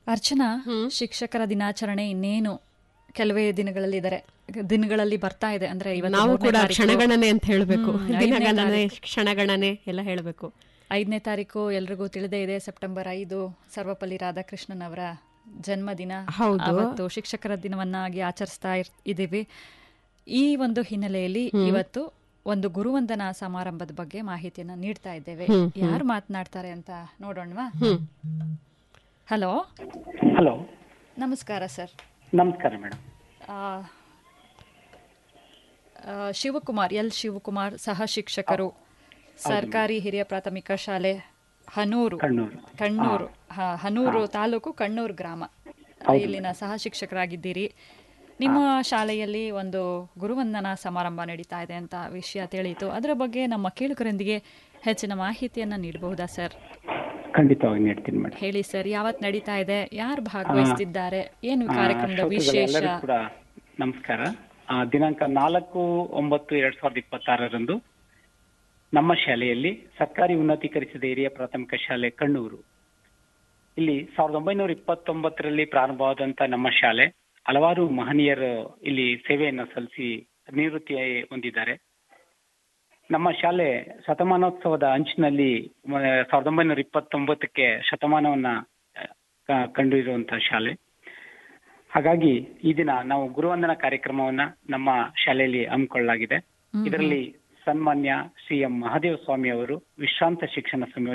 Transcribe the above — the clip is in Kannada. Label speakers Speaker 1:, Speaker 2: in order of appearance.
Speaker 1: ಅರ್ಚನಾ ಶಿಕ್ಷಕರ ದಿನಾಚರಣೆ ಇನ್ನೇನು ಕೆಲವೇ ದಿನಗಳಲ್ಲಿ ಇದಾರೆ ದಿನಗಳಲ್ಲಿ ಬರ್ತಾ ಇದೆ ಅಂದ್ರೆ ಇವತ್ತು
Speaker 2: ನಾವು
Speaker 1: ಮೂರನೇ
Speaker 2: ಕೂಡ
Speaker 1: ತಾರೀಕು.
Speaker 2: ಕ್ಷಣಗಣನೆ ಅಂತ ಹೇಳಬೇಕು
Speaker 1: ಹ್ಮ್, ಐದನೇ
Speaker 2: ದಿನಗಣನೆ
Speaker 1: ತಾರೀಕು.
Speaker 2: ಕ್ಷಣಗಣನೆ ಎಲ್ಲ ಹೇಳಬೇಕು
Speaker 1: ಐದನೇ ತಾರೀಕು ಎಲ್ರಿಗೂ ತಿಳಿದೇ ಇದೆ ಸೆಪ್ಟೆಂಬರ್ ಐದು ಸರ್ವಪಲ್ಲಿ ರಾಧಾಕೃಷ್ಣನ್ ಅವರ ಜನ್ಮದಿನ
Speaker 2: ಹೌದು.
Speaker 1: ಅವತ್ತು ಶಿಕ್ಷಕರ ದಿನವನ್ನಾಗಿ ಆಚರಿಸ್ತಾ ಇರ್- ಇದೀವಿ ಈ ಒಂದು ಹಿನ್ನೆಲೆಯಲ್ಲಿ ಇವತ್ತು ಒಂದು ಗುರುವಂದನಾ ಸಮಾರಂಭದ ಬಗ್ಗೆ ಮಾಹಿತಿಯನ್ನ ನೀಡ್ತಾ ಇದ್ದೇವೆ ಯಾರು ಮಾತನಾಡ್ತಾರೆ ಅಂತ ನೋಡೋಣವಾ ಹಲೋ
Speaker 3: ಹಲೋ
Speaker 1: ನಮಸ್ಕಾರ ಸರ್
Speaker 3: ನಮಸ್ಕಾರ ಮೇಡಮ್
Speaker 1: ಆ, ಆ, ಶಿವಕುಮಾರ್ ಎಲ್ ಶಿವಕುಮಾರ್ ಸಹ ಶಿಕ್ಷಕರು ಸರ್ಕಾರಿ ಹಿರಿಯ ಪ್ರಾಥಮಿಕ ಶಾಲೆ ಹನೂರು
Speaker 3: ಕಣ್ಣೂರು
Speaker 1: ಕಣ್ಣೂರು ಹ- ಹನೂರು ತಾಲೂಕು ಕಣ್ಣೂರು ಗ್ರಾಮ ಇಲ್ಲಿನ ಸಹ ಶಿಕ್ಷಕರಾಗಿದ್ದೀರಿ ನಿಮ್ಮ ಶಾಲೆಯಲ್ಲಿ ಒಂದು ಗುರುವಂದನಾ ಸಮಾರಂಭ ನಡೀತಾ ಇದೆ ಅಂತ ವಿಷಯ ತಿಳಿಯಿತು ಅದರ ಬಗ್ಗೆ ನಮ್ಮ ಕೇಳುಗರೊಂದಿಗೆ ಹೆಚ್ಚಿನ ಮಾಹಿತಿಯನ್ನ ನೀಡಬಹುದಾ ಸರ್
Speaker 3: ಖಂಡಿತವಾಗಿ ನೀಡ್ತೀನಿ ಮೇಡಮ್
Speaker 1: ಹೇಳಿ ಸರ್ ಯಾವತ್ ನಡೀತಾ ಇದೆ ಯಾರು ಭಾಗವಹಿಸ್ತಿದ್ದಾರೆ ಏನು ಕಾರ್ಯಕ್ರಮದ ವಿಶೇಷ
Speaker 3: ಎಲ್ಲರಿಗೂ ಕೂಡ ನಮಸ್ಕಾರ ಆ, ದಿನಾಂಕ ನಾಲ್ಕು ಒಂಬತ್ತು ಎರಡ್ ಸಾವಿರದ ಇಪ್ಪತ್ತಾರರಂದು ನಮ್ಮ ಶಾಲೆಯಲ್ಲಿ ಸರ್ಕಾರಿ ಉನ್ನತೀಕರಿಸಿದ ಹಿರಿಯ ಪ್ರಾಥಮಿಕ ಶಾಲೆ ಕಣ್ಣೂರು ಇಲ್ಲಿ ಸಾವಿರದ ಒಂಬೈನೂರ ಇಪ್ಪತ್ತೊಂಬತ್ತರಲ್ಲಿ ಪ್ರಾರಂಭವಾದಂತ ನಮ್ಮ ಶಾಲೆ ಹಲವಾರು ಮಹನೀಯರು ಇಲ್ಲಿ ಸೇವೆಯನ್ನ ಸಲ್ಲಿಸಿ ನಿವೃತ್ತಿ ಹೊಂದಿದ್ದಾರೆ ನಮ್ಮ ಶಾಲೆ ಶತಮಾನೋತ್ಸವದ ಅಂಚಿನಲ್ಲಿ ಮ- ಸಾವಿರದ ಒಂಬೈನೂರ ಇಪ್ಪತ್ತೊಂಬತ್ತಕ್ಕೆ ಶತಮಾನವನ್ನ ಆ, ಕಂಡಿರುವಂತಹ ಶಾಲೆ ಹಾಗಾಗಿ ಈ ದಿನ ನಾವು ಗುರುವಂದನಾ ಕಾರ್ಯಕ್ರಮವನ್ನ ನಮ್ಮ ಶಾಲೆಯಲ್ಲಿ ಹಮ್ಮಿಕೊಳ್ಳಲಾಗಿದೆ ಇದರಲ್ಲಿ ಸನ್ಮಾನ್ಯ ಸಿ ಎಂ ಮಹಾದೇವ ಸ್ವಾಮಿ ಅವರು ವಿಶ್ರಾಂತ ಶಿಕ್ಷಣ ಸಂಯೋಜನೆ